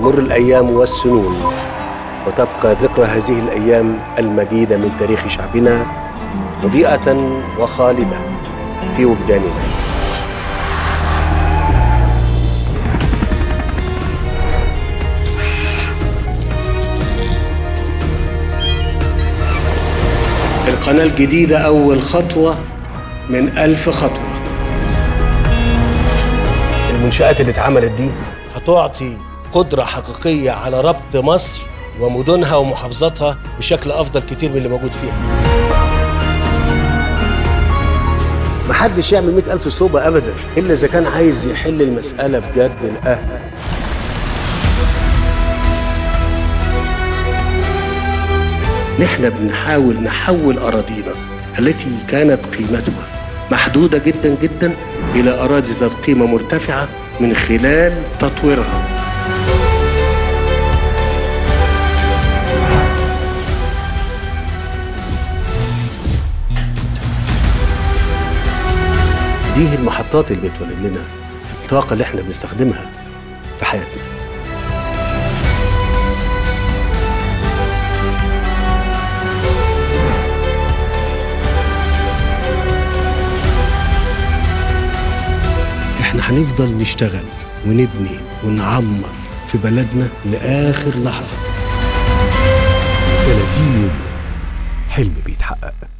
تمر الأيام والسنون وتبقى ذكرى هذه الأيام المجيدة من تاريخ شعبنا مضيئة وخالدة في وجداننا القناة الجديدة أول خطوة من ألف خطوة المنشآت اللي اتعملت دي هتعطي قدرة حقيقية على ربط مصر ومدنها ومحافظاتها بشكل أفضل كتير من اللي موجود فيها محدش يعمل مئة ألف صوبة أبدا إلا إذا كان عايز يحل المسألة بجد الأهل نحن بنحاول نحول أراضينا التي كانت قيمتها محدودة جدا جدا إلى أراضي ذات قيمة مرتفعة من خلال تطويرها دي المحطات اللي بتولد لنا الطاقة اللي احنا بنستخدمها في حياتنا احنا هنفضل نشتغل ونبني ونعمر في بلدنا لآخر لحظة 30 يونيو حلم بيتحقق